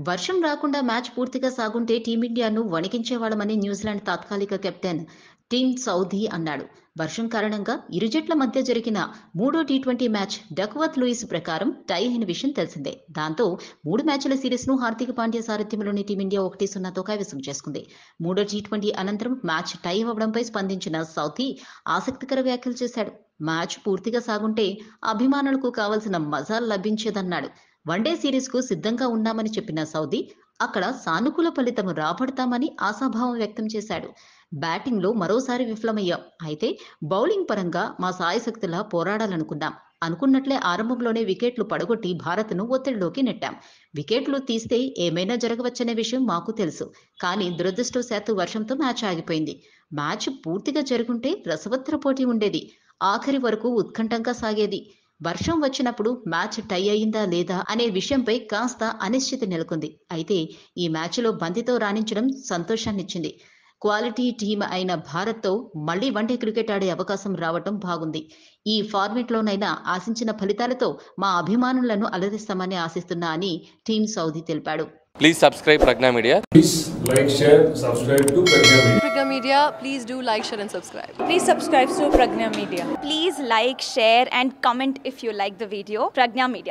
వర్షం రాకుండా మ్యాచ్ పూర్తిగా సాగుంటే టీమిండియాను వణికించేవాళ్ళమని న్యూజిలాండ్ తాత్కాలిక కెప్టెన్ టీమ్ సౌదీ అన్నాడు వర్షం కారణంగా ఇరు జట్ల మధ్య జరిగిన మూడో T twenty match Duckworth Lewis ప్రకారం టై అయిన విషయం తెలిసిందే దాంతో మూడు మ్యాచ్ల సిరీస్ ను హార్దిక్ పాండ్యా సారథ్యంలోని టీమిండియా ఒకటి సున్నాతో కైవసం చేసుకుంది మూడో టీ ట్వంటీ అనంతరం మ్యాచ్ టై అవ్వడంపై స్పందించిన సౌదీ ఆసక్తికర వ్యాఖ్యలు చేశాడు మ్యాచ్ పూర్తిగా సాగుంటే అభిమానులకు కావలసిన మజాల్ లభించేదన్నాడు వన్డే సిరీస్ కు సిద్ధంగా ఉన్నామని చెప్పిన సౌదీ అక్కడ సానుకూల ఫలితం రాబడతామని ఆశాభావం వ్యక్తం చేశాడు బ్యాటింగ్లో మరోసారి విఫలమయ్యాం అయితే బౌలింగ్ పరంగా మా సాయశక్తులా పోరాడాలనుకున్నాం అనుకున్నట్లే ఆరంభంలోనే వికెట్లు పడగొట్టి భారత్ను ఒత్తిడిలోకి నెట్టాం వికెట్లు తీస్తే ఏమైనా జరగవచ్చనే విషయం మాకు తెలుసు కానీ దురదృష్టవశాత్తు వర్షంతో మ్యాచ్ ఆగిపోయింది మ్యాచ్ పూర్తిగా జరుగుంటే రసవత్తర పోటీ ఉండేది ఆఖరి వరకు ఉత్కంఠంగా సాగేది వర్షం వచ్చినప్పుడు మ్యాచ్ టై అయిందా లేదా అనే విషయంపై కాస్త అనిశ్చితి నెలకొంది అయితే ఈ మ్యాచ్లో బంతితో రాణించడం సంతోషాన్నిచ్చింది క్వాలిటీ టీం అయిన భారత్తో మళ్లీ వన్డే క్రికెట్ ఆడే అవకాశం రావటం బాగుంది ఈ ఫార్మెట్లోనైనా ఆశించిన ఫలితాలతో మా అభిమానులను అలరిస్తామని ఆశిస్తున్నా అని టీం సౌదీ తెలిపాడు Please subscribe Pragna Media. Please like, share, subscribe to Pragya Media. Pragya Media, please do like, share, and subscribe. Please subscribe to Pragna Media. Please like, share, and comment if you like the video. Pragna Media.